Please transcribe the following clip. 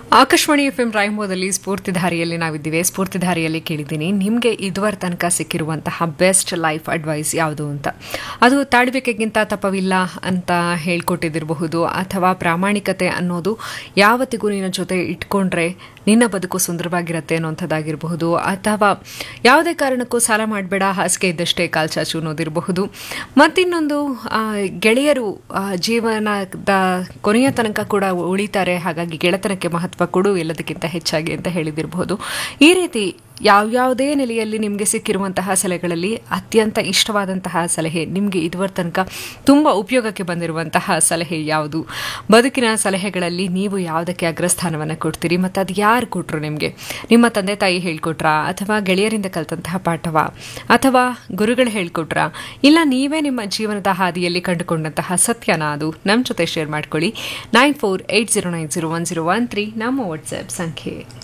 Akashvani F M ರಾಯಮೋದಲ್ಲಿ ಸ್ಫೂರ್ತಿಧಾರಿಯಲ್ಲಿ ನಾವಿದ್ದೀವಿ ಸ್ಫೂರ್ತಿಧಾರಿಯಲ್ಲಿ ಕೇಳಿದ್ದೀನಿ ನಿಮಗೆ ಇದುವರ ತನಕ ಸಿಕ್ಕಿರುವಂತಹ ಬೆಸ್ಟ್ ಲೈಫ್ ಅಡ್ವೈಸ್ ಯಾವುದು ಅಂತ ಅದು ತಾಳ್ಬೇಕೆಗಿಂತ ತಪ್ಪವಿಲ್ಲ ಅಂತ ಹೇಳ್ಕೊಟ್ಟಿದ್ದಿರಬಹುದು ಅಥವಾ ಪ್ರಾಮಾಣಿಕತೆ ಅನ್ನೋದು ಯಾವತ್ತಿಗೂ ನಿನ್ನ ಜೊತೆ ಇಟ್ಕೊಂಡ್ರೆ ನಿನ್ನ ಬದುಕು ಸುಂದರವಾಗಿರುತ್ತೆ ಅನ್ನೋಂಥದ್ದಾಗಿರಬಹುದು ಅಥವಾ ಯಾವುದೇ ಕಾರಣಕ್ಕೂ ಸಾಲ ಮಾಡಬೇಡ ಹಾಸಿಗೆ ಇದ್ದಷ್ಟೇ ಕಾಲ್ಚಾಚು ಅನ್ನೋದಿರಬಹುದು ಮತ್ತಿನ್ನೊಂದು ಆ, ಗೆಳೆಯರು ಆ, ಜೀವನದ ಕೊನೆಯ ತನಕ ಕೂಡ ಉಳಿತಾರೆ ಹಾಗಾಗಿ ಗೆಳೆತನಕ್ಕೆ ಮಹತ್ವ ಕೊಡು ಎಲ್ಲದಕ್ಕಿಂತ ಹೆಚ್ಚಾಗಿ ಅಂತ ಹೇಳಿದಿರಬಹುದು ಈ ರೀತಿ ಯಾವ್ಯಾವುದೇ ನೆಲೆಯಲ್ಲಿ ನಿಮಗೆ ಸಿಕ್ಕಿರುವಂತಹ ಸಲಹೆಗಳಲ್ಲಿ ಅತ್ಯಂತ ಇಷ್ಟವಾದಂತಹ ಸಲಹೆ ನಿಮಗೆ ಇದುವರ ತನಕ ತುಂಬ ಉಪಯೋಗಕ್ಕೆ ಬಂದಿರುವಂತಹ ಸಲಹೆ ಯಾವುದು ಬದುಕಿನ ಸಲಹೆಗಳಲ್ಲಿ ನೀವು ಯಾವುದಕ್ಕೆ ಅಗ್ರಸ್ಥಾನವನ್ನು ಕೊಡ್ತೀರಿ ಮತ್ತು ಅದು ಯಾರು ಕೊಟ್ಟರು ನಿಮಗೆ ನಿಮ್ಮ ತಂದೆ ತಾಯಿ ಹೇಳ್ಕೊಟ್ರಾ ಅಥವಾ ಗೆಳೆಯರಿಂದ ಕಲಿತಂತಹ ಪಾಠವ ಅಥವಾ ಗುರುಗಳು ಹೇಳ್ಕೊಟ್ರಾ ಇಲ್ಲ ನೀವೇ ನಿಮ್ಮ ಜೀವನದ ಹಾದಿಯಲ್ಲಿ ಕಂಡುಕೊಂಡಂತಹ ಸತ್ಯನ ಅದು ನಮ್ಮ ಜೊತೆ ಶೇರ್ ಮಾಡ್ಕೊಳ್ಳಿ nine four eight zero nine zero one zero one three ನಮ್ಮ ವಾಟ್ಸ್ಆ್ಯಪ್ ಸಂಖ್ಯೆ